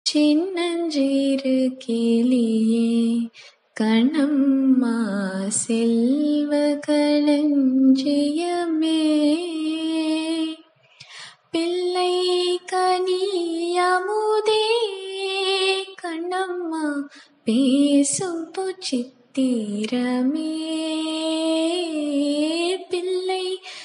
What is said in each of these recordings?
சின்னஞ்சிறு கிளியே கணம்மா செல்வ களஞ்சியமே பிள்ளை கனியமுதே கண்ணம்மா பேசும் புச்சித்திரமே பிள்ளை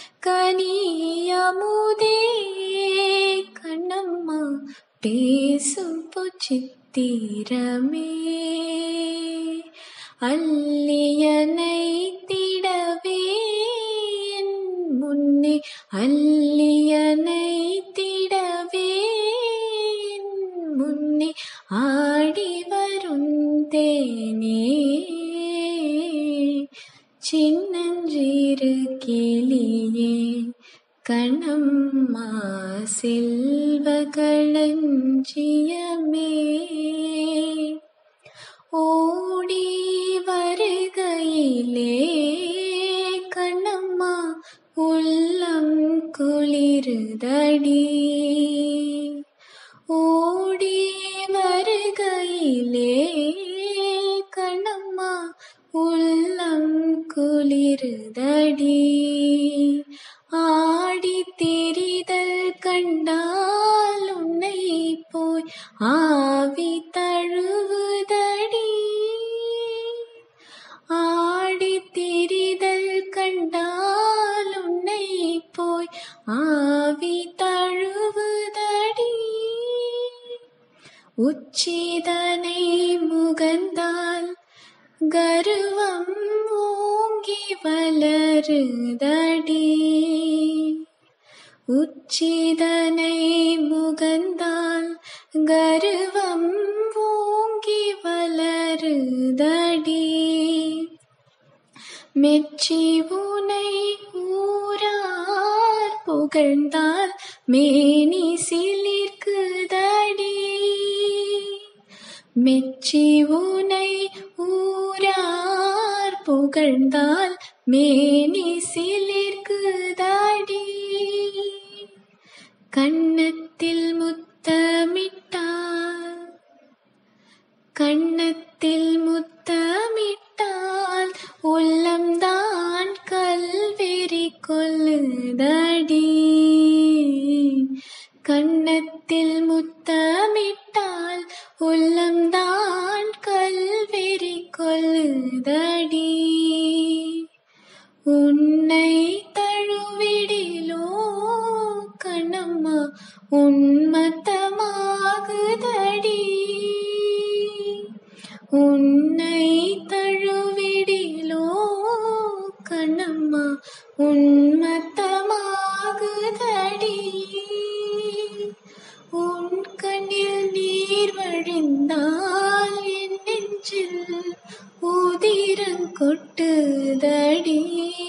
கனியமுதே கண்ணம்மா பேசும் புச்சித்திரமே அல்லியனை திடவே என் முன்னே அல்லியனை திடவே என் முன்னே ஆடி வரும் தேனே சின்னஞ்சிறு கிளியே கணம்மா செல்வ களஞ்சியமே ஓடி வருகையிலே கண்ணம்மா உள்ளம் குளிருதடி ஓடி வருகையிலே கண்ணம்மா உள்ளம் குளிருதடி ஆடி திரிதல் கண்டால் உன்னை போய் ஆவி தழுவுதடி ஆடி திரிதல் கண்டால் உன்னை போய் ஆவி தழுவுதடி உச்சிதனை முகந்தால் கருவம் ஓங்கி வளருதடி உச்சிதனை முகந்தால் கருவம் ஓங்கி வளருதடி மெச்சி உனை ஊரார் புகழ்ந்தால் மேனி சிலிர்க்குதடி மெச்சி உனை ஊரார் புகழ்ந்தால் மேனி சிலிர்க்குதடி கன்னத்தில் முத்தமிட்டால் கன்னத்தில் முத்தமிட்டால் உள்ளம்தான் கல்வெறி கொள்ளுதடி கன்னத்தில் முத்தமிட்டால் உள்ளம்தான் கல்வெறி கொள்ளுதடி உன்னை தழுவிடிலோ கண்ணம்மா உன்மத்தமாகுதடி உன்னை தழுவிடிலோ கண்ணம்மா உன்மத்தமாகுதடி உன் கண்ணில் நீர் வழிந்தால் என் நெஞ்சில் உதிரம் கொட்டுதடி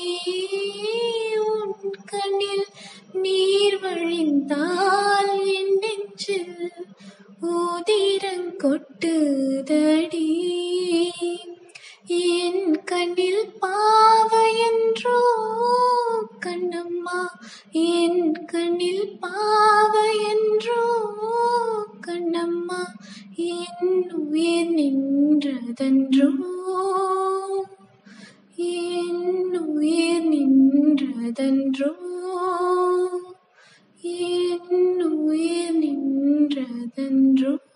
உன் கண்ணில் நீர் வழிந்தால் என் நெஞ்சில் உதிரம் கொட்டுதடி என் கண்ணில் பாவையன்றோ கண்ணம்மா என் கண்ணில் பாவையன்றோ கண்ணம்மா என் உயிர் நின்றதன்றோ என் உயிர் நின்றதன்றோ என் உயிர் நின்றதன்றோ